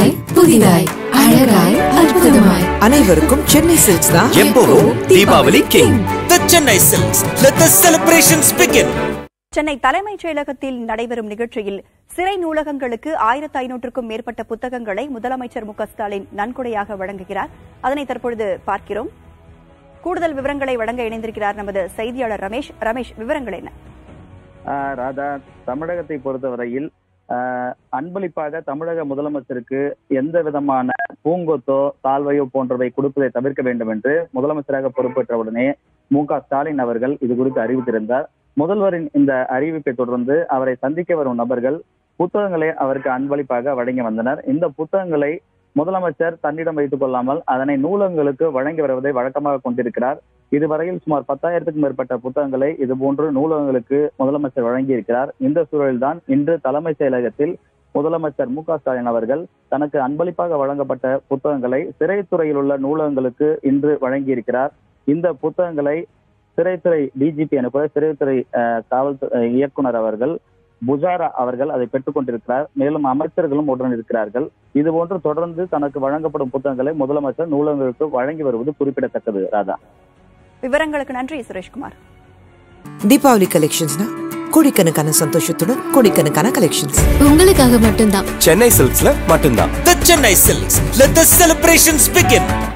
புதிதாய் புதிதாய் அழகாய் அற்புதமாய் அனைவருக்கும் சென்னை சில்க்ஸ் தான் எப்பவும் Deepavali king the Chennai Silks let the celebrations begin Chennai தலைமைச் செயலகத்தில் நடைபெறும் நிகழ்ச்சியில் சிறை நூலகங்களுக்கு ஆயிரத்து ஐநூற்றுக்கும் மேற்பட்ட புத்தகங்களை முதலமைச்சர் மு க ஸ்டாலின் நன்கொடையாக வழங்குகிறார் அதனை தற்பொழுது பார்க்கிறோம் கூடுதல் விவரங்களை வழங்க இணைந்திருக்கிறார் நமது செய்தியாளர் ரமேஷ் ரமேஷ் விவரங்கள் என்ன ஆஹ் ராதா தமிழகத்தை பொறுத்தவரையில் ஆஹ் அன்பளிப்பாக தமிழக முதலமைச்சருக்கு எந்த விதமான பூங்கொத்தோ சால்வையோ போன்றவை கொடுப்பதை தவிர்க்க வேண்டும் என்று முதலமைச்சராக பொறுப்பேற்ற உடனே மு க ஸ்டாலின் அவர்கள் இது குறித்து அறிவித்திருந்தார் முதல்வரின் இந்த அறிவிப்பை தொடர்ந்து அவரை சந்திக்க வரும் நபர்கள் புத்தகங்களை அவருக்கு அன்பளிப்பாக வழங்கி வந்தனர் இந்த புத்தகங்களை முதலமைச்சர் தன்னிடம் வைத்துக் கொள்ளாமல் அதனை நூலகங்களுக்கு வழங்கி வருவதை வழக்கமாக கொண்டிருக்கிறார் இதுவரையில் சுமார் பத்தாயிரத்துக்கும் மேற்பட்ட புத்தகங்களை இதுபோன்று நூலகங்களுக்கு முதலமைச்சர் வழங்கியிருக்கிறார் இந்த சூழலில்தான் இன்று தலைமைச் செயலகத்தில் முதலமைச்சர் மு க ஸ்டாலின் அவர்கள் தனக்கு அன்பளிப்பாக வழங்கப்பட்ட புத்தகங்களை சிறைத்துறையில் உள்ள நூலகங்களுக்கு இன்று வழங்கியிருக்கிறார் இந்த புத்தகங்களை சிறைத்துறை டிஜிபி எனக்கூட சிறைத்துறை அஹ், காவல்துறை இயக்குனர் அவர்கள் புஜாரா அவர்கள் அதை பெற்றுக் கொண்டிருக்கிறார் மேலும் அமைச்சர்களும் உடன் இருக்கிறார்கள் இதுபோன்று தொடர்ந்து தனக்கு வழங்கப்படும் புத்தகங்களை முதலமைச்சர் நூலகங்களுக்கு வழங்கி வருவது குறிப்பிடத்தக்கது ராதா விவரங்களுக்கு நன்றி சுரேஷ்குமார் தீபாவளி கலெக்ஷன்ஸ்னா கோடிக்கணக்கான சந்தோஷத்துடன் கோடிக்கணக்கான கலெக்ஷன்ஸ் உங்களுக்காக மட்டும்தான் சென்னை சில்க்ஸ்ல மட்டும்தான் the Chennai Silks let the celebrations begin